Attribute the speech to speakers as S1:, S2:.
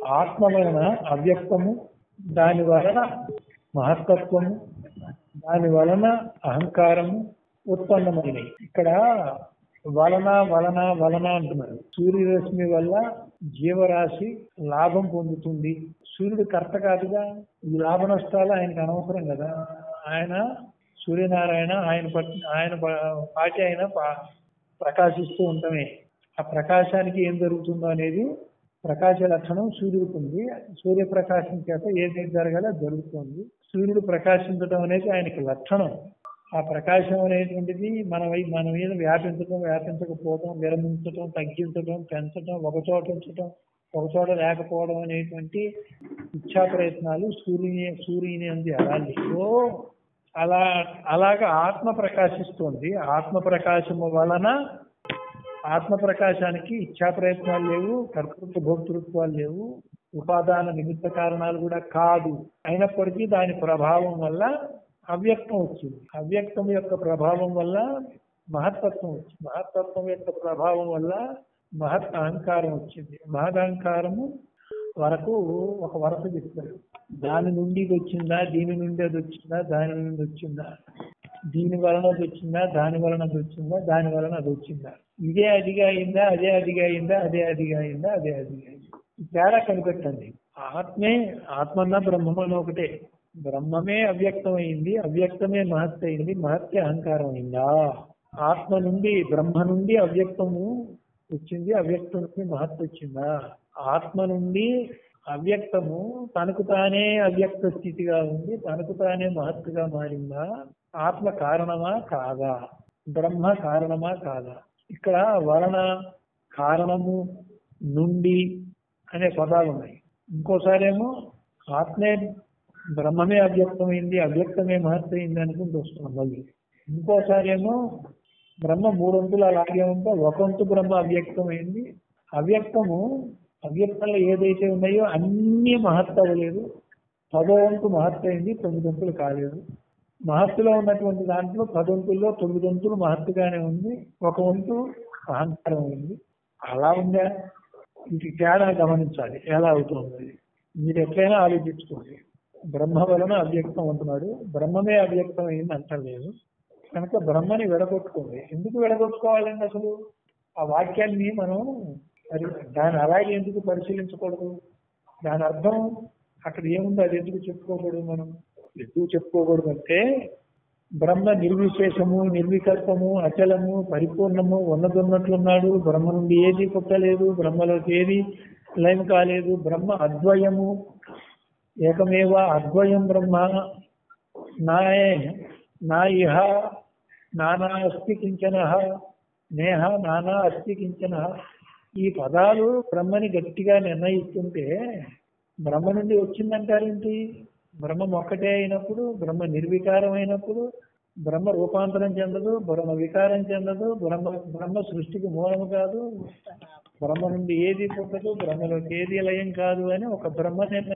S1: ఆత్మ వలన అవ్యక్తము దాని వలన మహత్తత్వము దాని వలన అహంకారము ఉత్పన్నమైనవి ఇక్కడ వలన వలన వలన అంటున్నారు సూర్యరశ్మి వల్ల జీవరాశి లాభం పొందుతుంది సూర్యుడు కర్త కాదుగా ఈ లాభ నష్టాలు ఆయనకు అనవసరం కదా ఆయన సూర్యనారాయణ ఆయన పట్- ఆయన ప- పాటి ఆయన ప- ప్రకాశిస్తూ ఉండటమే ఆ ప్రకాశానికి ఏం జరుగుతుందో అనేది ప్రకాశ లక్షణం సూర్యుడికి ఉంది సూర్యప్రకాశం చేత ఏదైతే జరగాలో అది జరుగుతుంది సూర్యుడు ప్రకాశించడం అనేది ఆయనకి లక్షణం ఆ ప్రకాశం అనేటువంటిది మన వై- మన మీద వ్యాపించడం వ్యాపించకపోవడం విరమించడం తగ్గించడం పెంచడం ఒక చోట ఉంచడం ఒక చోట లేకపోవడం అనేటువంటి ఇచ్చా ప్రయత్నాలు సూర్యుని సూర్యుని అంది అలా లేవో అలా అలాగా ఆత్మ ప్రకాశిస్తుంది ఆత్మ ప్రకాశము వలన ఆత్మ ప్రకాశానికి ఇచ్చా ప్రయత్నాలు లేవు కర్తృత్వ భోక్తృత్వాలు లేవు ఉపాదాన నిమిత్త కారణాలు కూడా కాదు అయినప్పటికీ దాని ప్రభావం వల్ల అవ్యక్తం వచ్చింది అవ్యక్తం యొక్క ప్రభావం వల్ల మహత్తత్వం వచ్చింది మహత్తత్వం యొక్క ప్రభావం వల్ల మహత్ అహంకారం వచ్చింది మహదహంకారము వరకు ఒక వరస చెప్తారు దాని నుండి ఇది వచ్చిందా దీని నుండి అది వచ్చిందా దాని నుండి వచ్చిందా దీని వలన అది వచ్చిందా దాని వలన అది వచ్చిందా దాని వలన అది వచ్చిందా ఇదే అదిగా అయిందా అదే అదిగా అయిందా అదే అదిగా అయిందా అదే అదిగా అయిందా ఈ తేడా కనిపెట్టండి ఆత్మే ఆత్మన్న బ్రహ్మమని ఒకటే బ్రహ్మమే అవ్యక్తం అయింది అవ్యక్తమే మహత్ అయింది మహత్తే అహంకారం అయిందా ఆత్మ నుండి బ్రహ్మ నుండి అవ్యక్తము వచ్చింది అవ్యక్తం నుండి మహత్ వచ్చిందా ఆత్మ నుండి అవ్యక్తము తనకు తానే అవ్యక్త స్థితిగా ఉంది తనకు తానే మహత్తుగా మారిందా ఆత్మ కారణమా కాదా బ్రహ్మ కారణమా కాదా ఇక్కడ వలన కారణము నుండి అనే పదాలు ఉన్నాయి ఇంకోసారేమో ఆత్మే బ్రహ్మమే అవ్యక్తమైంది అవ్యక్తమే మహత్తయింది అనుకుంటూ వస్తున్నాం మళ్ళీ ఇంకోసారేమో బ్రహ్మ మూడొంతులు అలాగే ఉంటే ఒకంతు బ్రహ్మ అవ్యక్తమైంది అవ్యక్తము అవ్యక్తంలో ఏదైతే ఉన్నాయో అన్ని మహత్ అవ్వలేదు పదో వంతు మహత్ అయింది తొమ్మిది వంతులు కాలేదు మహత్తులో ఉన్నటువంటి దాంట్లో పదొంతుల్లో తొమ్మిది వంతులు మహత్తుగానే ఉంది ఒక వంతు అహంకారం ఉంది అలా ఉందా ఇది తేడా గమనించాలి ఎలా అవుతుంది అది. మీరు ఎట్లయినా ఆలోచించుకోండి బ్రహ్మ వలన అవ్యక్తం అంటున్నాడు బ్రహ్మమే అవ్యక్తం అయింది అంటలేదు కనుక బ్రహ్మని విడగొట్టుకోండి ఎందుకు విడగొట్టుకోవాలండి అసలు ఆ వాక్యాన్ని మనం మరి దాని అలాగే ఎందుకు పరిశీలించకూడదు దాని అర్థం అక్కడ ఏముంది అది ఎందుకు చెప్పుకోకూడదు మనం ఎందుకు చెప్పుకోకూడదు అంటే బ్రహ్మ నిర్విశేషము నిర్వికల్పము అచలము పరిపూర్ణము ఉన్నదున్నట్లున్నాడు బ్రహ్మ నుండి ఏది పుట్టలేదు బ్రహ్మలోకి ఏది లయం కాలేదు బ్రహ్మ అద్వయము ఏకమేవ అద్వయం బ్రహ్మ నాయ నా ఇహ నానా అస్తి కించన నేహ నానా అస్తి కించన ఈ పదాలు బ్రహ్మని గట్టిగా నిర్ణయిస్తుంటే బ్రహ్మ నుండి వచ్చిందంటారేంటి బ్రహ్మం ఒక్కటే అయినప్పుడు బ్రహ్మ నిర్వికారం అయినప్పుడు బ్రహ్మ రూపాంతరం చెందదు బ్రహ్మ వికారం చెందదు బ్రహ్మ బ్రహ్మ సృష్టికి మూలము కాదు బ్రహ్మ నుండి ఏది పుట్టదు బ్రహ్మలోకి ఏది లయం కాదు అని ఒక బ్రహ్మ నిర్ణయం